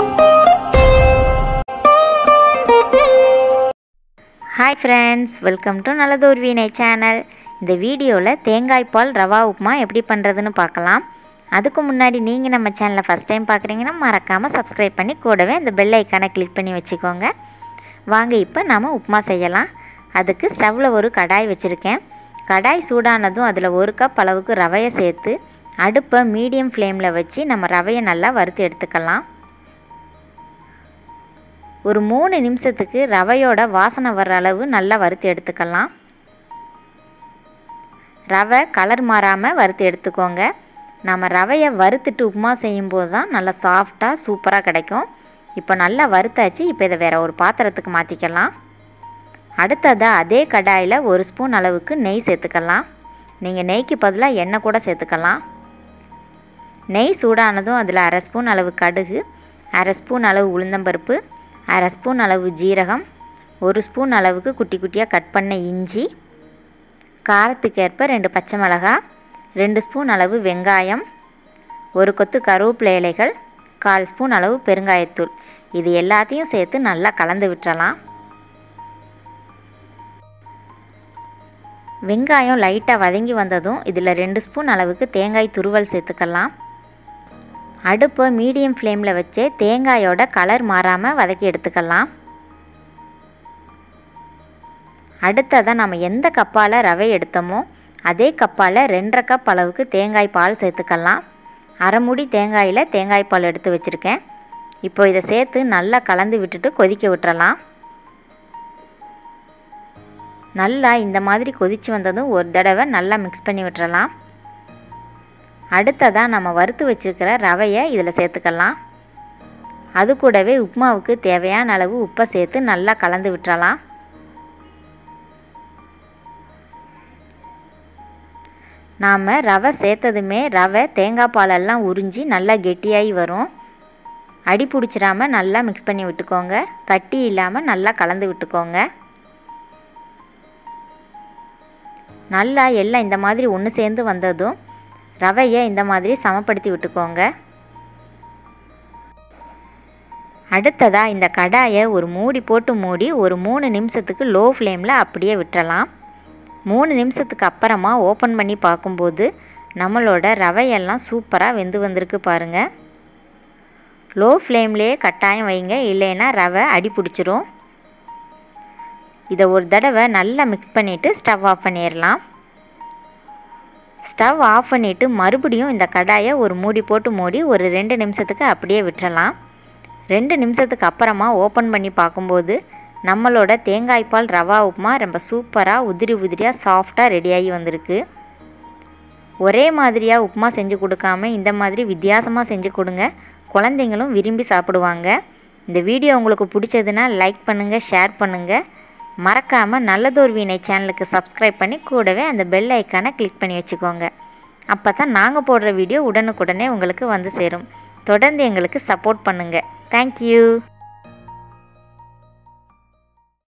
hi friends welcome to நல்லதொரு வீணை channel இந்த வீடியோவில் தேங்காய் பால் ரவா உப்புமா எப்படி பண்ணுறதுன்னு பார்க்கலாம் அதுக்கு முன்னாடி நீங்கள் நம்ம சேனலை ஃபஸ்ட் டைம் பார்க்குறீங்கன்னா மறக்காமல் சப்ஸ்கிரைப் பண்ணி கூடவே அந்த பெல் ஐக்கானை கிளிக் பண்ணி வச்சுக்கோங்க வாங்க இப்போ நாம் உப்புமா செய்யலாம் அதுக்கு ஸ்டவ்வில் ஒரு கடாய் வச்சுருக்கேன் கடாய் சூடானதும் அதில் ஒரு கப் அளவுக்கு ரவையை சேர்த்து அடுப்பை மீடியம் ஃப்ளேமில் வச்சு நம்ம ரவையை நல்லா வறுத்து எடுத்துக்கலாம் ஒரு மூணு நிமிஷத்துக்கு ரவையோட வாசனை வர்ற அளவு நல்லா வறுத்து எடுத்துக்கலாம் ரவை கலர் மாறாமல் வறுத்து எடுத்துக்கோங்க நம்ம ரவையை வறுத்துட்டு உப்புமா செய்யும்போது தான் நல்லா சாஃப்டாக சூப்பராக கிடைக்கும் இப்போ நல்லா வறுத்தாச்சு இப்போ இதை வேறு ஒரு பாத்திரத்துக்கு மாற்றிக்கலாம் அடுத்ததாக அதே கடாயில் ஒரு ஸ்பூன் அளவுக்கு நெய் சேர்த்துக்கலாம் நீங்கள் நெய்க்கு பதிலாக எண்ணெய் கூட சேர்த்துக்கலாம் நெய் சூடானதும் அதில் அரை ஸ்பூன் அளவு கடுகு அரை ஸ்பூன் அளவு உளுந்தம்பருப்பு அரை ஸ்பூன் அளவு ஜீரகம் ஒரு ஸ்பூன் அளவுக்கு குட்டி குட்டியாக கட் பண்ண இஞ்சி காரத்துக்கேற்ப ரெண்டு பச்சை மிளகாய் ரெண்டு ஸ்பூன் அளவு வெங்காயம் ஒரு கொத்து கருவேப்பிலை இலைகள் கால் ஸ்பூன் அளவு பெருங்காயத்தூள் இது எல்லாத்தையும் சேர்த்து நல்லா கலந்து விட்டுறலாம் வெங்காயம் லைட்டாக வதங்கி வந்ததும் இதில் ரெண்டு ஸ்பூன் அளவுக்கு தேங்காய் துருவல் சேர்த்துக்கலாம் அடுப்பை மீடியம் ஃப்ளேமில் வச்சு தேங்காயோட கலர் மாறாமல் வதக்கி எடுத்துக்கலாம் அடுத்ததாக நம்ம எந்த கப்பால் ரவை எடுத்தோமோ அதே கப்பால் ரெண்டரை கப் அளவுக்கு தேங்காய் பால் சேர்த்துக்கலாம் அரை மூடி தேங்காயில் தேங்காய் பால் எடுத்து வச்சுருக்கேன் இப்போ இதை சேர்த்து நல்லா கலந்து விட்டுட்டு கொதிக்க விட்டுறலாம் நல்லா இந்த மாதிரி கொதித்து வந்ததும் ஒரு தடவை நல்லா மிக்ஸ் பண்ணி விட்டுறலாம் அடுத்ததாக நம்ம வறுத்து வச்சுருக்கிற ரவையை இதில் சேர்த்துக்கலாம் அது கூடவே உப்புமாவுக்கு தேவையான அளவு உப்பை சேர்த்து நல்லா கலந்து விட்டுறலாம் நாம் ரவை சேர்த்ததுமே ரவை தேங்காய் பாலெல்லாம் உறிஞ்சி நல்லா கெட்டியாகி வரும் அடி பிடிச்சிடாம நல்லா மிக்ஸ் பண்ணி விட்டுக்கோங்க கட்டி இல்லாமல் நல்லா கலந்து விட்டுக்கோங்க நல்லா எல்லாம் இந்த மாதிரி ஒன்று சேர்ந்து வந்ததும் ரவையை இந்த மாதிரி சமப்படுத்தி விட்டுக்கோங்க அடுத்ததாக இந்த கடாயை ஒரு மூடி போட்டு மூடி ஒரு மூணு நிமிஷத்துக்கு லோ ஃப்ளேமில் அப்படியே விட்டுறலாம் மூணு நிமிஷத்துக்கு அப்புறமா ஓப்பன் பண்ணி பார்க்கும்போது நம்மளோட ரவையெல்லாம் சூப்பராக வெந்து வந்திருக்கு பாருங்கள் லோ ஃப்ளேம்லேயே கட்டாயம் வைங்க இல்லைன்னா ரவை அடி பிடிச்சிரும் இதை ஒரு தடவை நல்லா மிக்ஸ் பண்ணிவிட்டு ஸ்டவ் ஆஃப் பண்ணிடலாம் ஸ்டவ் ஆஃப் பண்ணிவிட்டு மறுபடியும் இந்த கடாயை ஒரு மூடி போட்டு மூடி ஒரு ரெண்டு நிமிஷத்துக்கு அப்படியே விட்டுறலாம் ரெண்டு நிமிஷத்துக்கு அப்புறமா ஓப்பன் பண்ணி பார்க்கும்போது நம்மளோட தேங்காய் பால் ரவா உப்புமா ரொம்ப சூப்பராக உதிரி உதிரியாக சாஃப்டாக ரெடியாகி வந்திருக்கு ஒரே மாதிரியாக உப்புமா செஞ்சு கொடுக்காம இந்த மாதிரி வித்தியாசமாக செஞ்சு கொடுங்க குழந்தைங்களும் விரும்பி சாப்பிடுவாங்க இந்த வீடியோ உங்களுக்கு பிடிச்சதுன்னா லைக் பண்ணுங்கள் ஷேர் பண்ணுங்கள் மறக்காமல் நல்லதொரு வீணை சேனலுக்கு சப்ஸ்கிரைப் பண்ணி கூடவே அந்த பெல் ஐக்கானை கிளிக் பண்ணி வச்சுக்கோங்க அப்போ தான் நாங்கள் போடுற வீடியோ உடனுக்குடனே உங்களுக்கு வந்து சேரும் தொடர்ந்து எங்களுக்கு சப்போர்ட் பண்ணுங்கள் தேங்க்யூ